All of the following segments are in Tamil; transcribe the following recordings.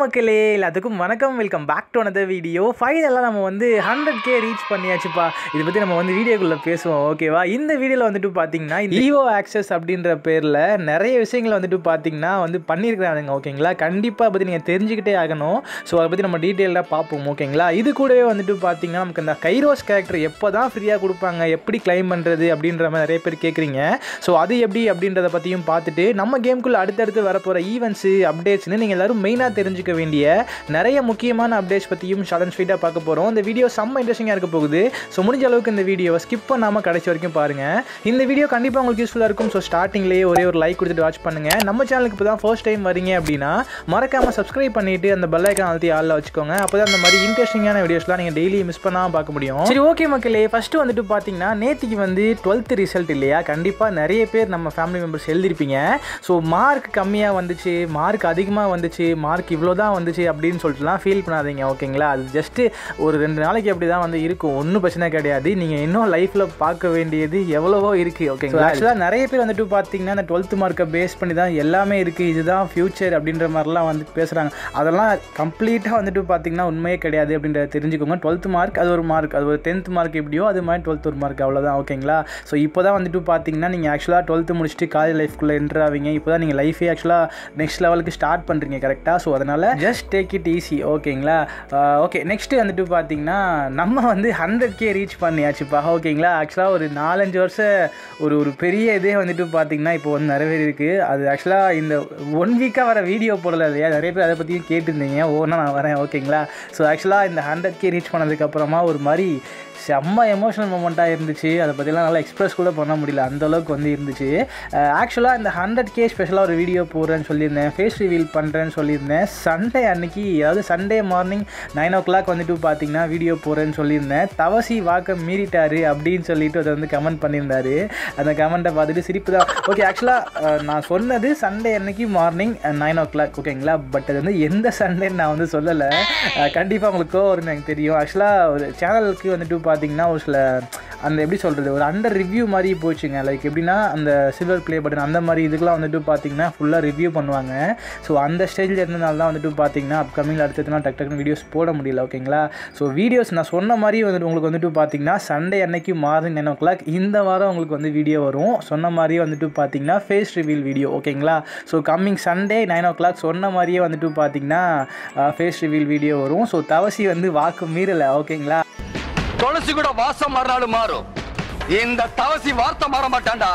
மக்களே எல்லாத்துக்கும் வணக்கம் welcome back to another video ஃபைனலாக நம்ம வந்து ஹண்ட்ரட் கே ரீச் பண்ணியாச்சுப்பா இதை பற்றி நம்ம வந்து வீடியோக்குள்ளே பேசுவோம் ஓகேவா இந்த வீடியோவில் வந்துட்டு பார்த்தீங்கன்னா ஈவோ ஆக்சஸ் அப்படின்ற பேரில் நிறைய விஷயங்களை வந்துட்டு பார்த்தீங்கன்னா வந்து பண்ணியிருக்கிறானுங்க ஓகேங்களா கண்டிப்பாக பற்றி நீங்கள் தெரிஞ்சுக்கிட்டே ஆகணும் ஸோ அதை பற்றி நம்ம டீட்டெயிலாக பார்ப்போம் ஓகேங்களா இது கூடவே வந்துட்டு பார்த்தீங்கன்னா நமக்கு இந்த கைரோஸ் கேரக்டர் எப்போ தான் ஃப்ரீயாக கொடுப்பாங்க எப்படி கிளைம் பண்ணுறது அப்படின்ற மாதிரி நிறைய பேர் கேட்குறீங்க ஸோ அது எப்படி அப்படின்றத பற்றியும் பார்த்துட்டு நம்ம கேமுக்குள்ளே அடுத்தடுத்து வரப்போகிற ஈவெண்ட்ஸு அப்டேட்ஸ்னு நீங்கள் எல்லாரும் மெயினாக தெரிஞ்சுக்க வேண்டிய நிறைய முக்கியமான அப்டேட்ஸ் பற்றியும் ஷார்ட் அண்ட் ஸ்வீட்டாக பார்க்க போகிறோம் இந்த வீடியோ செம்ம இன்ட்ரெஸ்டிங்காக இருக்க போகுது ஸோ முடிஞ்ச அளவுக்கு இந்த வீடியோவை ஸ்கிப் பண்ணாமல் கடைசி வரைக்கும் பாருங்கள் இந்த வீடியோ கண்டிப்பாக உங்களுக்கு யூஸ்ஃபுல்லாக இருக்கும் ஸோ ஸ்டார்டிங்லேயே ஒரே ஒரு லைக் கொடுத்துட்டு வாட்ச் பண்ணுங்கள் நம்ம சேனலுக்கு இப்போ தான் ஃபர்ஸ்ட் டைம் வரீங்க அப்படின்னா மறக்காமல் சப்ஸ்கிரைப் பண்ணிவிட்டு அந்த பெல் ஐக்கான் அழுத்தி ஆளில் வச்சுக்கோங்க அப்போ தான் அந்த மாதிரி இன்ட்ரெஸ்டிங்கான வீடியோஸ்லாம் நீங்கள் டெய்லி மிஸ் பண்ணாமல் பார்க்க முடியும் சரி ஓகே மக்களே ஃபஸ்ட்டு வந்துட்டு பார்த்தீங்கன்னா நேத்திக்கு வந்து டுவெல்த் ரிசல்ட் இல்லையா கண்டிப்பாக நிறைய பேர் நம்ம ஃபேமிலி மெம்பர்ஸ் எழுதிருப்பீங்க ஸோ மார்க் கம்மியாக வந்துச்சு மார்க் அதிகமாக வந்துச்சு மார்க் இவ்வளோ தான் வந்துச்சு அப்படின்னு சொல்லிட்டுலாம் ஃபீல் பண்ணாதீங்க ஓகேங்களா அது ஜஸ்ட்டு ஒரு ரெண்டு நாளைக்கு அப்படி தான் வந்து இருக்கும் ஒன்றும் பிரச்சனை கிடையாது நீங்கள் இன்னும் லைஃப்பில் பார்க்க வேண்டியது எவ்வளவோ இருக்குது ஓகேங்களா ஆக்சுவலாக நிறைய பேர் வந்துட்டு பார்த்தீங்கன்னா இந்த டுவெல்த் மார்க்கை பேஸ் பண்ணி தான் எல்லாமே இருக்குது இதுதான் ஃப்யூச்சர் அப்படின்ற மாதிரிலாம் வந்து பேசுகிறாங்க அதெல்லாம் கம்ப்ளீட்டாக வந்துட்டு பார்த்தீங்கன்னா உண்மையே கிடையாது அப்படின்றத தெரிஞ்சுக்கோங்க டுவெல்த் மார்க் அது ஒரு மார்க் அது ஒரு டென்த் மார்க் எப்படியோ அது மாதிரி டுவெல்த் ஒரு மார்க் அவ்வளோதான் ஓகேங்களா ஸோ இப்போ தான் வந்துட்டு பார்த்தீங்கன்னா நீங்கள் ஆக்சுவலாக டுவெல்த்து முடிச்சுட்டு காலேஜ் லைஃப்குள்ளே என்ட்ரு ஆவீங்க இப்போ தான் நீங்கள் லைஃபே ஆக்சுவலாக நெக்ஸ்ட் லெவலுக்கு ஸ்டார்ட் பண்ணுறீங்க கரெக்டாக ஸோ அதனால் ஜஸ்ட் டேக் இட் ஈஸி ஓகேங்களா ஓகே நெக்ஸ்ட்டு வந்துட்டு பார்த்தீங்கன்னா நம்ம வந்து ஹண்ட்ரட் கே ரீச் பண்ணியாச்சுப்பா ஓகேங்களா ஆக்சுவலாக ஒரு நாலஞ்சு வருஷம் ஒரு ஒரு பெரிய இதே வந்துட்டு பார்த்தீங்கன்னா இப்போ வந்து நிறைவேறிருக்கு அது ஆக்சுவலாக இந்த ஒன் வீக்காக வர வீடியோ போடல இல்லையா நிறைய பேர் அதை பற்றியும் கேட்டிருந்தீங்க ஓனா நான் வரேன் ஓகேங்களா ஸோ ஆக்சுவலாக இந்த ஹண்ட்ரட் கே ரீச் பண்ணதுக்கப்புறமா ஒரு மாதிரி செம்ம எமோஷனல் மூமெண்ட்டாக இருந்துச்சு அதை பற்றிலாம் நல்லா எக்ஸ்பிரஸ் கூட பண்ண முடியல அந்த அளவுக்கு வந்து இருந்துச்சு ஆக்சுவலாக இந்த ஹண்ட்ரட் கே ஸ்பெஷலாக ஒரு வீடியோ போடுறேன்னு சொல்லியிருந்தேன் ஃபேஸ் ரிவீல் பண்ணுறேன்னு சொல்லியிருந்தேன் சண்டே அன்னைக்கு அதாவது Sunday morning nine o'clock வந்துட்டு பார்த்தீங்கன்னா வீடியோ போடுறேன்னு சொல்லியிருந்தேன் தவசி வாக்க மீறிட்டாரு அப்படின்னு சொல்லிட்டு அதை வந்து கமெண்ட் பண்ணியிருந்தாரு அந்த கமெண்ட்டை பார்த்துட்டு சிரிப்பு தான் ஓகே ஆக்சுவலாக நான் சொன்னது சண்டே அன்னைக்கு மார்னிங் நைன் ஓ கிளாக் ஓகேங்களா பட் அது வந்து எந்த சண்டேன்னு நான் வந்து சொல்லலை கண்டிப்பாக உங்களுக்கு கோவம் வரும்னு எனக்கு தெரியும் ஆக்சுவலாக ஒரு சேனலுக்கு வந்துட்டு பார்த்தீங்கன்னா ஒரு சில அந்த எப்படி சொல்கிறது ஒரு அண்டர் ரிவ்யூ மாதிரி போச்சுங்க லைக் எப்படின்னா அந்த சில்வர் ப்ளே பட்டன் அந்த மாதிரி இதுக்கெலாம் வந்துட்டு பார்த்தீங்கன்னா ஃபுல்லாக ரிவ்யூ பண்ணுவாங்க ஸோ அந்த ஸ்டேஜில் இருந்தனால தான் வந்துட்டு பார்த்தீங்கன்னா அப்கமிங்கில் அடுத்ததுனா டக் டக்குனு வீடியோஸ் போட முடியல ஓகேங்களா ஸோ வீடியோஸ் நான் சொன்ன மாதிரி வந்துட்டு உங்களுக்கு வந்துட்டு பார்த்தீங்கன்னா சண்டே அன்னைக்கு மார்னிங் நைன் ஓ கிளாக் இந்த வாரம் உங்களுக்கு வந்து வீடியோ வரும் சொன்ன மாதிரியே வந்துட்டு பார்த்தீங்கன்னா ஃபேஸ் ரிவீல் வீடியோ ஓகேங்களா so coming Sunday nine o'clock சொன்ன மாதிரியே வந்துட்டு பார்த்தீங்கன்னா ஃபேஸ் ரிவீல் வீடியோ வரும் ஸோ தவசி வந்து வாக்கு மீறலை ஓகேங்களா துளசி கூட வாசம் மாறினாலும் மாறும் இந்த தவசி வார்த்தை மாற மாட்டான்டா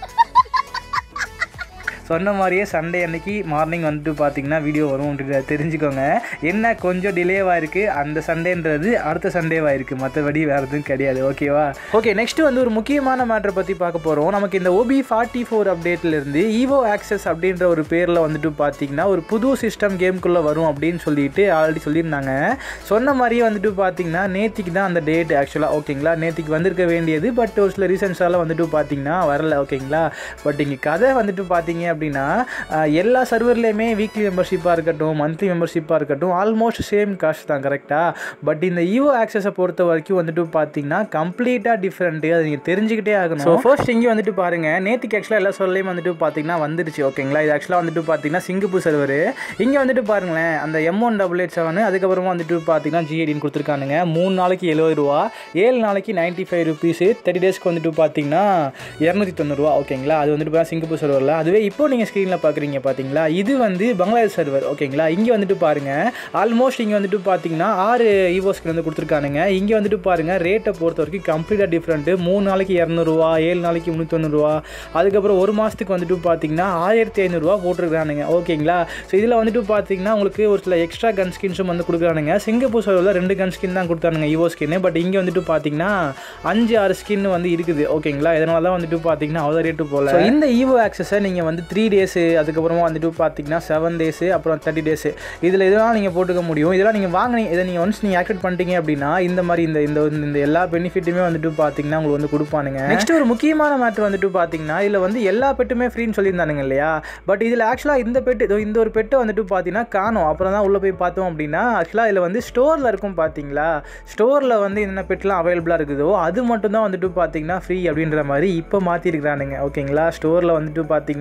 சொன்ன மாதிரியே சண்டே அன்னைக்கு மார்னிங் வந்துட்டு பார்த்தீங்கன்னா வீடியோ வரும் அப்படின்றத தெரிஞ்சுக்கோங்க என்ன கொஞ்சம் டிலேவாக இருக்குது அந்த சண்டேன்றது அடுத்த சண்டேவாக இருக்குது மற்றபடி வேறு எதுவும் கிடையாது ஓகேவா ஓகே நெக்ஸ்ட் வந்து ஒரு முக்கியமான மேட்ரை பற்றி பார்க்க போகிறோம் நமக்கு இந்த ஓபி ஃபார்ட்டி ஃபோர் அப்டேட்லேருந்து ஈவோ ஆக்சஸ் அப்படின்ற ஒரு பேரில் வந்துட்டு பார்த்தீங்கன்னா ஒரு புது சிஸ்டம் கேம்குள்ளே வரும் அப்படின்னு சொல்லிட்டு ஆல்ரெடி சொல்லியிருந்தாங்க சொன்ன மாதிரியே வந்துட்டு பார்த்தீங்கன்னா நேத்திக்கு தான் அந்த டேட் ஆக்சுவலாக ஓகேங்களா நேத்திக்கு வந்திருக்க வேண்டியது பட் ஒரு சில ரீசன்ஸால் வந்துட்டு பார்த்தீங்கன்னா வரல ஓகேங்களா பட் இங்கே கதை வந்துட்டு பார்த்தீங்க அப்படின்னா அஹ், எல்லா சர்வர்லேயுமே வீக்லி மெம்பர்ஷிப்பாக இருக்கட்டும் மந்த்லி மெம்பர்ஷிப்பாக இருக்கட்டும் ஆல்மோஸ்ட் சேம் காஸ்ட் தான் கரெக்டாக பட் இந்த ஈவோ ஆக்சஸை பொறுத்த வரைக்கும் வந்துட்டு பார்த்தீங்கன்னா கம்ப்ளீட்டாக டிஃப்ரெண்ட்டு அது நீங்கள் தெரிஞ்சுக்கிட்டே ஆகணும் ஸோ ஃபர்ஸ்ட் இங்கே வந்துட்டு பாருங்கள் நேற்றுக்கு ஆக்சுவலாக எல்லா சர்வர்லேயும் வந்துட்டு பார்த்தீங்கன்னா வந்துருச்சு ஓகேங்களா இது ஆக்சுவலாக வந்துட்டு பார்த்தீங்கன்னா சிங்கப்பூர் சர்வர் இங்கே வந்துட்டு பாருங்களேன் அந்த M one double eight seven அதுக்கப்புறமா வந்துட்டு பார்த்தீங்கன்னா ஜிஏடின்னு கொடுத்துருக்கானுங்க மூணு நாளைக்கு எழுபது ரூபா ஏழு நாளைக்கு நைன்ட்டி ஃபைவ் ருபீஸு தேர்ட்டி டேஸ்க்கு வந்துட்டு பார்த்தீங்கன்னா இரநூத்தி தொண்ணூறுரூவா ஓகேங்களா அது வந்துட்டு பார்த்தா சிங்கப்பூர் சர்வரில் அதுவே இப்போ நீங்கள் ஸ்க்ரீனில் பார்க்குறீங்க பார்த்தீங்களா இது வந்து பங்களாதேஷ் சர்வர் ஓகேங்களா இங்கே வந்துட்டு பாருங்கள் ஆல்மோஸ்ட் இங்கே வந்துட்டு பார்த்தீங்கன்னா ஆறு ஈவோஸ்க்கு வந்து கொடுத்துருக்கானுங்க இங்கே வந்துட்டு பாருங்கள் ரேட்டை பொறுத்த வரைக்கும் கம்ப்ளீட்டாக டிஃப்ரெண்ட்டு மூணு நாளைக்கு இரநூறுவா ஏழு நாளைக்கு முந்நூற்றொண்ணூறுவா அதுக்கப்புறம் ஒரு மாதத்துக்கு வந்துட்டு பார்த்தீங்கன்னா ஆயிரத்தி ஐநூறுரூவா போட்டிருக்கானுங்க ஓகேங்களா ஸோ இதில் வந்துட்டு பார்த்தீங்கன்னா உங்களுக்கு ஒரு சில எக்ஸ்ட்ரா கன் ஸ்கின்ஸும் வந்து கொடுக்குறானுங்க சிங்கப்பூர் சர்வரில் ரெண்டு கன் ஸ்கின் தான் கொடுத்தானுங்க ஈவோ ஸ்கின்னு பட் இங்கே வந்துட்டு பார்த்தீங்கன்னா அஞ்சு ஆறு ஸ்கின் வந்து இருக்குது ஓகேங்களா இதனால தான் வந்துட்டு பார்த்தீங்கன்னா அவ்வளோ ரேட்டு போல So, இந்த ஈவோ ஆக்சஸை நீங்கள் வந்து த்ரீ டேஸு அதுக்கப்புறமா வந்துட்டு பார்த்தீங்கன்னா செவன் டேஸு அப்புறம் தேர்ட்டி டேஸு இதில் இதெல்லாம் நீங்கள் போட்டுக்க முடியும் இதெல்லாம் நீங்கள் வாங்கினீங்க இதை நீங்கள் ஒன்ஸ் நீங்கள் ஆக்டிவேட் பண்ணிட்டீங்க அப்படின்னா இந்த மாதிரி இந்த இந்த இந்த எல்லா பெனிஃபிட்டுமே வந்துட்டு பார்த்தீங்கன்னா உங்களுக்கு வந்து கொடுப்பானுங்க நெக்ஸ்ட் ஒரு முக்கியமான மேட்ரு வந்துட்டு பார்த்தீங்கன்னா இதில் வந்து எல்லா பெட்டுமே ஃப்ரீன்னு சொல்லியிருந்தானுங்க இல்லையா பட் இதில் ஆக்சுவலாக இந்த பெட்டு இதோ இந்த ஒரு பெட்டை வந்துட்டு பார்த்தீங்கன்னா காணும் அப்புறம் தான் உள்ளே போய் பார்த்தோம் அப்படின்னா ஆக்சுவலாக இதில் வந்து ஸ்டோரில் இருக்கும் பார்த்தீங்களா ஸ்டோரில் வந்து என்ன பெட்லாம் அவைலபிளாக இருக்குதோ அது மட்டும் தான் வந்துட்டு பார்த்தீங்கன்னா ஃப்ரீ அப்படின்ற மாதிரி இப்போ மாற்றிருக்கிறானுங்க ஓகேங்களா ஸ்டோரில் வந்துட்டு பார்த்தீங்கன்னா நீங்கள்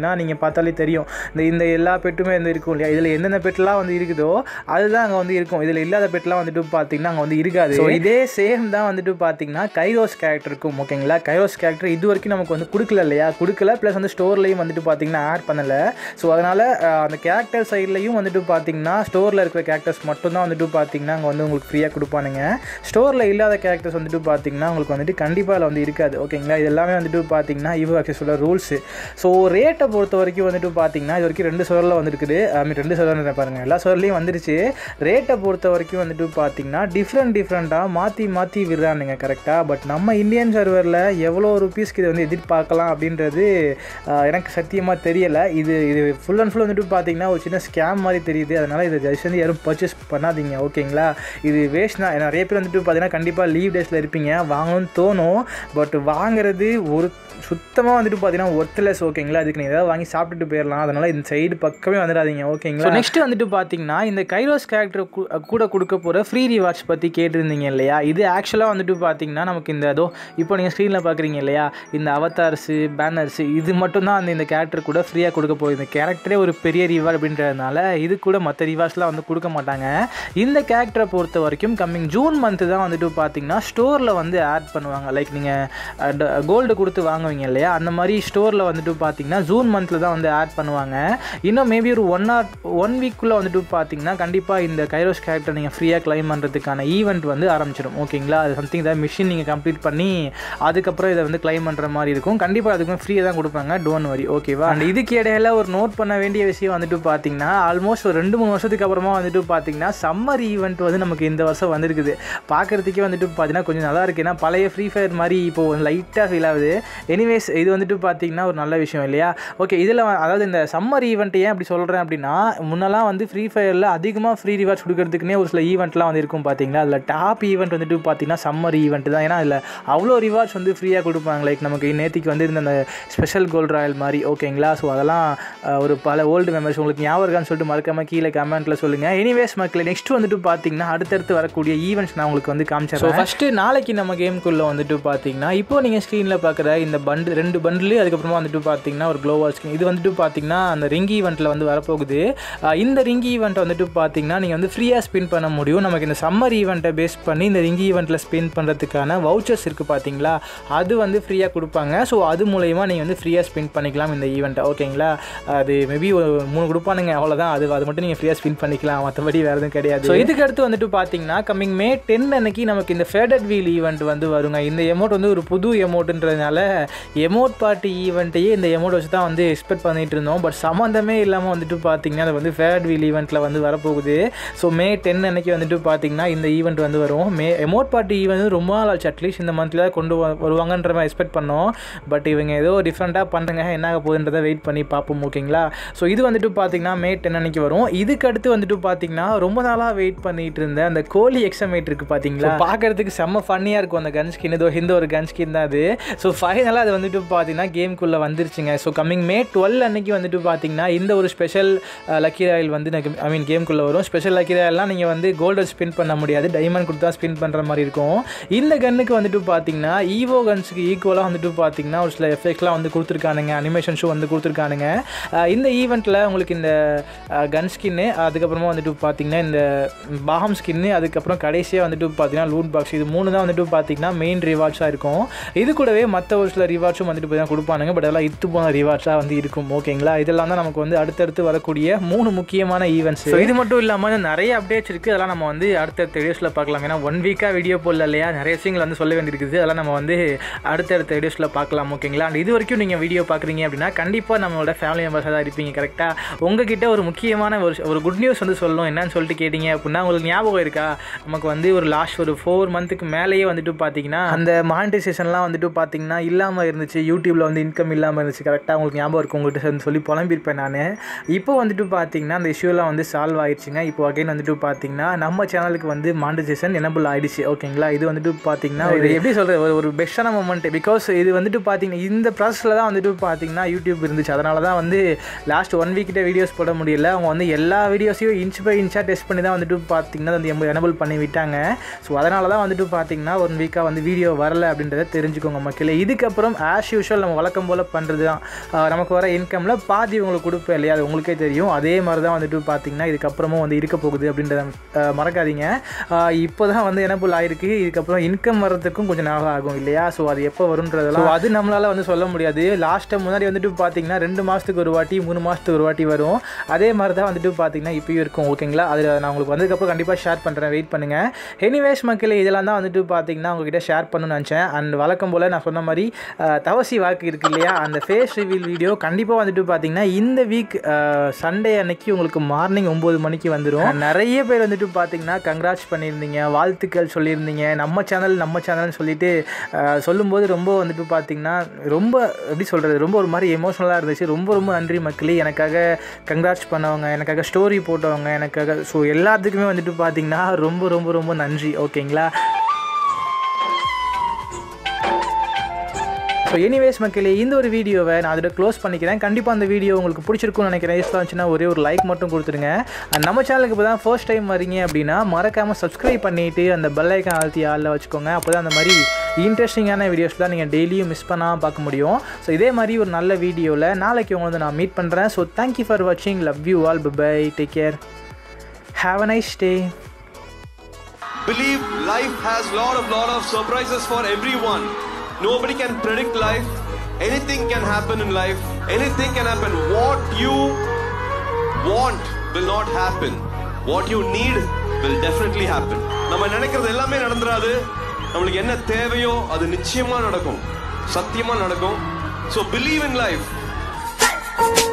பார்த்தாலே தெரியும் இந்த இந்த எல்லா பெட்டுமே வந்து இருக்கும் இல்லையா இதில் எந்தெந்த பெட்லாம் வந்து இருக்குதோ அதுதான் அங்கே வந்து இருக்கும் இதில் இல்லாத பெட்லாம் வந்துட்டு பார்த்தீங்கன்னா அங்கே வந்து இருக்காது ஸோ இதே சேம் தான் வந்துட்டு பார்த்தீங்கன்னா கைரோஸ் கேரக்டர் இருக்கும் ஓகேங்களா கைரோஸ் கேரக்டர் இது வரைக்கும் நமக்கு வந்து கொடுக்கல இல்லையா கொடுக்கல ப்ளஸ் வந்து ஸ்டோர்லேயும் வந்துட்டு பார்த்தீங்கன்னா ஆட் பண்ணலை ஸோ அதனால் அந்த கேரக்டர் சைட்லையும் வந்துட்டு பார்த்தீங்கன்னா ஸ்டோரில் இருக்கிற கேரக்டர்ஸ் மட்டும் தான் வந்துட்டு பார்த்தீங்கன்னா அங்கே வந்து உங்களுக்கு ஃப்ரீயாக கொடுப்பானுங்க ஸ்டோரில் இல்லாத கேரக்டர்ஸ் வந்துட்டு பார்த்தீங்கன்னா உங்களுக்கு வந்துட்டு கண்டிப்பாக அதில் வந்து இருக்காது ஓகேங்களா இது எல்லாமே வந்துட்டு பார்த்தீங்கன்னா ஈவோ ஆக்சஸோட ரூல்ஸு ஸோ ரேட்டை பொறுத்த வரைக்கும் வந்துட்டு பார்த்தீங்கன்னா இது வரைக்கும் ரெண்டு சவரில் வந்துருக்குது ஐ மீன் ரெண்டு சவரில் பாருங்கள் எல்லா சவர்லேயும் வந்துருச்சு ரேட்டை பொறுத்த வரைக்கும் வந்துட்டு பார்த்தீங்கன்னா டிஃப்ரெண்ட் டிஃப்ரெண்ட்டாக மாற்றி மாற்றி விடுறானுங்க கரெக்டாக பட் நம்ம இந்தியன் சர்வரில் எவ்வளோ ருபீஸ்க்கு இதை வந்து எதிர்பார்க்கலாம் அப்படின்றது ஆஹ், எனக்கு சத்தியமாக தெரியலை இது இது ஃபுல் அண்ட் ஃபுல் வந்துட்டு பார்த்தீங்கன்னா ஒரு சின்ன ஸ்கேம் மாதிரி தெரியுது அதனால் இதை ஜஸ்ட் வந்து யாரும் பர்ச்சேஸ் பண்ணாதீங்க ஓகேங்களா இது வேஸ்ட் தான் நிறைய பேர் வந்துட்டு பார்த்தீங்கன்னா கண்டிப்பாக லீவ் டேஸில் இருப்பீங்க வாங்கணும்னு தோணும் பட் வாங்குறது ஒரு சுத்தமாக வந்துட்டு பார்த்தீங்கன்னா ஒர்த்லெஸ் ஓகேங்களா இதுக்கு நீங்கள் ஏதாவது வாங்கி சாப்பிட்டுட்டு போயிடலாம் அதனால் இந்த சைடு பக்கமே வந்துடாதீங்க ஓகேங்களா நெக்ஸ்ட் வந்துட்டு பார்த்தீங்கன்னா இந்த கைரோஸ் கேரக்டர் கூட கொடுக்க போகிற ஃப்ரீ ரிவார்ட்ஸ் பற்றி கேட்டிருந்தீங்க இல்லையா இது ஆக்சுவலாக வந்துட்டு பார்த்தீங்கன்னா நமக்கு இந்த ஏதோ இப்போ நீங்கள் ஸ்க்ரீனில் பார்க்குறீங்க இல்லையா இந்த அவதார்ஸு பேனர்ஸு இது மட்டும் தான் அந்த இந்த கேரக்டர் கூட ஃப்ரீயாக கொடுக்க போகுது இந்த கேரக்டரே ஒரு பெரிய ரிவார்டு அப்படின்றதுனால இது கூட மற்ற ரிவார்ட்ஸ்லாம் வந்து கொடுக்க மாட்டாங்க இந்த கேரக்டரை பொறுத்த வரைக்கும் கம்மிங் ஜூன் மந்த்து தான் வந்துட்டு பார்த்தீங்கன்னா ஸ்டோரில் வந்து ஆட் பண்ணுவாங்க லைக் நீங்கள் கோல்டு கொடுத்து வாங்குவீங்க இல்லையா அந்த மாதிரி ஸ்டோரில் வந்துட்டு பார்த்தீங்கன்னா ஜூன் மந்தில் தான் வந்து ஆட் பண்ணுவாங்க இன்னும் மேபி ஒரு ஒன் ஆர் ஒன் வீக்குள்ளே வந்துட்டு பார்த்தீங்கன்னா கண்டிப்பாக இந்த கைரோஸ் கேரக்டர் நீங்கள் ஃப்ரீயாக கிளைம் பண்ணுறதுக்கான ஈவெண்ட் வந்து ஆரம்பிச்சிடும் ஓகேங்களா அது சம்திங் தான் மிஷின் நீங்கள் கம்ப்ளீட் பண்ணி அதுக்கப்புறம் இதை வந்து கிளைம் பண்ணுற மாதிரி இருக்கும் கண்டிப்பாக அதுக்குமே ஃப்ரீயாக தான் கொடுப்பாங்க டோன்ட் வரி ஓகேவா அண்ட் இதுக்கு இடையில ஒரு நோட் பண்ண வேண்டிய விஷயம் வந்துட்டு பார்த்தீங்கன்னா ஆல்மோஸ்ட் ஒரு ரெண்டு மூணு வருஷத்துக்கு அப்புறமா வந்துட்டு பார்த்தீங்கன்னா சம்மர் ஈவெண்ட் வந்து நமக்கு இந்த வருஷம் வந்திருக்குது பார்க்குறதுக்கே வந்துட்டு பார்த்தீங்கன்னா கொஞ்சம் நல்லா இருக்கு ஏன்னா பழைய ஃப்ரீ ஃபயர் மாதிரி இப்போ லைட்டாக ஃபீல் ஆகுது எனிவேஸ் இது வந்துட்டு பார்த்தீங்கன்னா ஒரு நல்ல விஷயம் இல்லையா ஓகே இதில் அதாவது இந்த சம்மர் ஈவெண்ட் ஏன் அப்படி சொல்கிறேன் அப்படின்னா முன்னெல்லாம் வந்து ஃப்ரீ ஃபயரில் அதிகமாக ஃப்ரீ ரிவார்ட்ஸ் கொடுக்கறதுக்குனே ஒரு சில ஈவெண்ட்லாம் வந்து இருக்கும் பார்த்தீங்களா அதில் டாப் ஈவெண்ட் வந்துட்டு பார்த்தீங்கன்னா சம்மர் ஈவெண்ட் தான் ஏன்னா அதில் அவ்வளோ ரிவார்ட்ஸ் வந்து ஃப்ரீயாக கொடுப்பாங்க லைக் நமக்கு நேற்றுக்கு வந்து இருந்த அந்த ஸ்பெஷல் கோல்ட் ராயல் மாதிரி ஓகேங்களா ஸோ அதெல்லாம் அஹ், ஒரு பல ஓல்டு மெமரிஸ் உங்களுக்கு ஞாபகம் இருக்கான்னு சொல்லிட்டு மறக்காம கீழே கமெண்ட்டில் சொல்லுங்கள் எனிவேஸ் மக்களே நெக்ஸ்ட் வந்துட்டு பார்த்தீங்கன்னா அடுத்தடுத்து வரக்கூடிய ஈவெண்ட்ஸ் நான் உங்களுக்கு வந்து காமிச்சிடுறேன் ஃபஸ்ட்டு நாளைக்கு நம்ம கேமுக்குள்ளே வந்துட்டு பார்த்தீங்கன்னா இப்போ நீங்கள் ஸ்க்ரீனில் பார்க்குற இந்த பண்டு ரெண்டு பண்டில் அதுக்கப்புறமா வந்துட்டு பார்த்தீங்கன்னா ஒரு க்ளோவால் ஸ்கின் இது வந்துட்டு பார்த்தீங்கன்னா அந்த ரிங் ஈவெண்ட்டில் வந்து வரப்போகுது அஹ் இந்த ரிங் ஈவெண்ட்டை வந்துட்டு பார்த்தீங்கன்னா நீங்கள் வந்து ஃப்ரீயாக ஸ்பின் பண்ண முடியும் நமக்கு இந்த சம்மர் ஈவெண்ட்டை பேஸ் பண்ணி இந்த ரிங் ஈவெண்ட்டில் ஸ்பின் பண்ணுறதுக்கான வவுச்சர்ஸ் இருக்குது பார்த்தீங்களா அது வந்து ஃப்ரீயாக கொடுப்பாங்க ஸோ அது மூலயமா நீங்கள் வந்து ஃப்ரீயாக ஸ்பின் பண்ணிக்கலாம் இந்த ஈவெண்ட்டை ஓகேங்களா அது மேபி ஒரு மூணு கொடுப்பானுங்க அவ்வளோதான் அது அது மட்டும் நீங்கள் ஃப்ரீயாக ஸ்பின் பண்ணிக்கலாம் மற்றபடி வேறு எதுவும் கிடையாது ஸோ இதுக்கு அடுத்து வந்துட்டு பார்த்தீங்கன்னா கம்மிங் மே டென் அன்னைக்கு நமக்கு இந்த ஃபேடட் வீல் ஈவெண்ட் வந்து வருங்க இந்த எமௌண்ட் வந்து ஒரு புது எமௌண்ட்ன்றதுனால எமௌண்ட் பார்ட்டி ஈவெண்ட்டையே இந்த எமௌண்ட் வச்சு தான் வந்து எக்ஸ்பெக்ட் பண்ணிட்டு இருந்தோம் பட் சம்மந்தமே இல்லாமல் வந்துட்டு பார்த்தீங்கன்னா அது வந்து ஃபேட் வீல் ஈவெண்ட்டில் வந்து வரப்போகுது ஸோ மே டென் அன்னைக்கு வந்துட்டு பார்த்தீங்கன்னா இந்த ஈவெண்ட் வந்து வரும் மே எமௌண்ட் பார்ட்டி ஈவெண்ட் ரொம்ப நாள் ஆச்சு அட்லீஸ்ட் இந்த மந்த்தில் தான் கொண்டு வ- வருவாங்கன்ற மாதிரி எக்ஸ்பெக்ட் பண்ணோம் பட் இவங்க ஏதோ டிஃப்ரெண்ட்டாக பண்ணுறாங்க என்ன ஆக போகுதுன்றதை வெயிட் பண்ணி பார்ப்போம் ஓகேங்களா ஸோ இது வந்துட்டு பார்த்தீங்கன்னா மே டென் அன்னைக்கு வரும் இதுக்கு அடுத்து வந்துட்டு பார்த்தீங்கன்னா ரொம்ப நாளாக வெயிட் பண்ணிட்டு இருந்த அந்த கோலி எக்ஸமேட் இருக்குது பார்த்தீங்களா பார்க்கறதுக்கு செம்ம ஃபன்னியாக இருக்கும் அந்த கன் ஸ்கின் இதோ இந்த ஒரு கன் ஸ்கின் தான் அது ஸோ ஃபைனலாக அது வந்துட்டு பார்த்தீங்கன்னா கேம்குள்ளே வந்துருச்சுங்க ஸோ கம்மிங் மே டுவெல் அன்னைக்கு வந்துட்டு பார்த்தீங்கன்னா இந்த ஒரு ஸ்பெஷல் லக்கி ராயல் வந்து ஐ மீன் கேம்குள்ளே வரும் ஸ்பெஷல் லக்கி ராயல்லாம் நீங்கள் வந்து கோல்டன் ஸ்பின் பண்ண முடியாது டைமண்ட் கொடுத்தா ஸ்பின் பண்ணுற மாதிரி இருக்கும் இந்த கன்னுக்கு வந்துட்டு பார்த்தீங்கன்னா ஈவோ கன்ஸுக்கு ஈக்குவலாக வந்துட்டு பார்த்தீங்கன்னா ஒரு சில எஃபெக்ட்லாம் வந்து கொடுத்துருக்கானுங்க அனிமேஷன் ஷோ வந்து கொடுத்துருக்கானுங்க அஹ் இந்த ஈவெண்ட்டில் உங்களுக்கு இந்த கன் ஸ்கின்னு அதுக்கப்புறமா வந்துட்டு பார்த்தீங்கன்னா இந்த பாகம் ஸ்கின்னு அதுக்கப்புறம் கடைசியாக வந்துட்டு பார்த்தீங்கன்னா லூட் பாக்ஸ் இது மூணு தான் வந்துட்டு பார்த்தீங்கன்னா மெயின் ரிவார்ட்ஸாக இருக்கும் இது கூடவே மற்ற ஒரு சில ரிவார்ட்ஸும் வந்துட்டு பார்த்தீங்கன்னா கொடுப்பானுங்க பட் அதெல்லாம் இத்து போன ரிவார்ட்ஸாக வந்து இருக்கும் ஓகேங்களா இதெல்லாம் தான் நமக்கு வந்து அடுத்தடுத்து வரக்கூடிய மூணு முக்கியமான ஈவெண்ட்ஸ் இது மட்டும் இல்லாமல் நிறைய அப்டேட்ஸ் இருக்குது அதெல்லாம் நம்ம வந்து அடுத்தடுத்த வீடியோஸில் பார்க்கலாம் ஏன்னா ஒன் வீக்காக வீடியோ போடல இல்லையா நிறைய விஷயங்கள் வந்து சொல்ல வேண்டியிருக்குது அதெல்லாம் நம்ம வந்து அடுத்தடுத்த வீடியோஸில் பார்க்கலாம் ஓகேங்களா அண்ட் இது வரைக்கும் நீங்கள் வீடியோ பார்க்குறீங்க அப்படின்னா கண்டிப்பாக நம்மளோட ஃபேமிலி மெம்பர்ஸாக தான் இருப்பீங்க கரெக்டாக உங்ககிட்ட ஒரு முக்கியமான ஒரு ஒரு குட் நியூஸ் வந்து சொல்லணும் என்னன்னு சொல்லிட்டு கேட்டிங்க அப்படின்னா உங்களுக்கு ஞாபகம் இருக்கா நமக்கு வந்து ஒரு லாஸ்ட் ஒரு ஃபோர் மந்த்துக்கு மேலேயே வந்துட்டு பார்த்தீங்கன்னா அந்த மானிட்டைசேஷன்லாம் வந்துட்டு பார்த்தீங்கன்னா இல்லாமல் இருந்துச்சு யூடியூப்பில் வந்து இன்கம் இல்லாமல் இருந்துச்சு கரெக்டாக உங்களுக்கு ஞாபகம் இருக்கும் உங்கள்கிட்ட சேர்ந்து சொல்லி புலம்பிருப்பேன் நான் இப்போ வந்துட்டு பார்த்தீங்கன்னா அந்த இஷ்யூலாம் வந்து சால்வ் ஆயிடுச்சுங்க இப்போ அகைன் வந்துட்டு பார்த்தீங்கன்னா நம்ம சேனலுக்கு வந்து மானிட்டைசேஷன் எனபிள் ஆயிடுச்சு ஓகேங்களா இது வந்துட்டு பார்த்தீங்கன்னா ஒரு எப்படி சொல்கிறது ஒரு ஒரு பெஸ்ட்டான மூமெண்ட் பிகாஸ் இது வந்துட்டு பார்த்தீங்கன்னா இந்த ப்ராசஸில் தான் வந்துட்டு பார்த்தீங்கன்னா யூடியூப் இருந்துச்சு அதனால தான் வந்து லாஸ்ட் ஒன் வீக்கிட்ட வீடியோஸ் போட முடியல அவங்க வந்து எல்லா வீடியோஸையும் இன்ச் பை இன்ச்சாக டெஸ்ட் பண்ணி தான் வந்துட்டு பார்த்தீங்கன்னா வந்து எனபிள் பண்ணி விட்டாங்க ஸோ அதனால தான் வந்துட்டு பார்த்தீங்கன்னா ஒன் வீக்காக வந்து வீடியோ வரல அப்படின்றத தெரிஞ்சுக்கோங்க மக்களே இதுக்கப்புறம் ஆஸ் யூஷுவல் நம்ம வழக்கம் போல் பண்ணுறது தான் ஆஹ் நமக்கு வர இன்கமில் பாதி உங்களுக்கு கொடுப்பேன் இல்லையா அது உங்களுக்கே தெரியும் அதே மாதிரி தான் வந்துட்டு பார்த்தீங்கன்னா இதுக்கப்புறமும் வந்து இருக்க போகுது அப்படின்றத அஹ், மறக்காதீங்க இப்போ தான் வந்து என்ன போல் ஆயிருக்கு இதுக்கப்புறம் இன்கம் வர்றதுக்கும் கொஞ்சம் நாள் ஆகும் இல்லையா ஸோ அது எப்போ வரும்ன்றதெல்லாம் அது நம்மளால் வந்து சொல்ல முடியாது லாஸ்ட்டு முன்னாடி வந்துட்டு பார்த்தீங்கன்னா ரெண்டு மாதத்துக்கு ஒரு வாட்டி மூணு மாதத்துக்கு ஒரு வாட்டி வரும் அதே மாதிரி தான் வந்துட்டு பார்த்தீங்கன்னா இப்பயும் இருக்கும் ஓகேங்களா அதில் நான் உங்களுக்கு வந்ததுக்கப்புறம் கண்டிப்பாக ஷேர் பண்ணுறேன் வெயிட் பண்ணுங்கள் எனிவேஸ் மக்களே இதெல்லாம் தான் வந்துட்டு பார்த்தீங்கன்னா உங்ககிட்ட ஷேர் பண்ணணும்னு நினச்சேன் அண்ட் வழக்கம் போல் நான் சொன்ன மாதிரி அஹ், தவசி வாக்கு இருக்கு இல்லையா அந்த ஃபேஸ் ரிவீல் வீடியோ கண்டிப்பாக வந்துட்டு பார்த்தீங்கன்னா இந்த வீக் சண்டே அன்னைக்கு உங்களுக்கு மார்னிங் ஒம்பது மணிக்கு வந்துடும் நிறைய பேர் வந்துட்டு பார்த்தீங்கன்னா கங்க்ராட்ஸ் பண்ணியிருந்தீங்க வாழ்த்துக்கள் சொல்லியிருந்தீங்க நம்ம சேனல் நம்ம சேனல்னு சொல்லிட்டு அஹ், சொல்லும்போது ரொம்ப வந்துட்டு பார்த்தீங்கன்னா ரொம்ப எப்படி சொல்கிறது ரொம்ப ஒரு மாதிரி எமோஷ்னலாக இருந்துச்சு ரொம்ப ரொம்ப நன்றி மக்களே எனக்காக கங்க்ராட்ஸ் பண்ணவங்க எனக்காக ஸ்டோரி போட்டவங்க எனக்காக ஸோ எல்லாத்துக்குமே வந்துட்டு பார்த்தீங்கன்னா ரொம்ப ரொம்ப ரொம்ப நன்றி ஓகேங்களா ஸோ எனிவேஸ் மக்களே இந்த ஒரு வீடியோவை நான் அதோட க்ளோஸ் பண்ணிக்கிறேன் கண்டிப்பாக அந்த வீடியோ உங்களுக்கு பிடிச்சிருக்கும்னு நினைக்கிறேன் யூஸ்ஃபுல்லாக இருந்துச்சுன்னா ஒரே ஒரு லைக் மட்டும் கொடுத்துருங்க And நம்ம சேனலுக்கு இப்போ தான் ஃபர்ஸ்ட் டைம் வரீங்க அப்படின்னா மறக்காமல் சப்ஸ்கிரைப் பண்ணிவிட்டு அந்த பெல் ஐக்கான் அழுத்தி ஆளில் வச்சுக்கோங்க அப்போ தான் அந்த மாதிரி இன்ட்ரெஸ்டிங்கான வீடியோஸ்லாம் நீங்கள் டெய்லியும் மிஸ் பண்ணாமல் பார்க்க முடியும் ஸோ இதே மாதிரி ஒரு நல்ல வீடியோவில் நாளைக்கு உங்களை வந்து நான் மீட் பண்ணுறேன் ஸோ தேங்க்யூ ஃபார் வாட்சிங் love you all bye take care have a nice day Believe life has lot of lot of surprises for everyone. Nobody can predict life. Anything can happen in life. Anything can happen. What you want will not happen. What you need will definitely happen. நம்ம நினைக்கிறது எல்லாமே நடந்துராது நம்மளுக்கு என்ன தேவையோ அது நிச்சயமா நடக்கும் சத்தியமா நடக்கும் ஸோ பிலீவ் இன் லைஃப்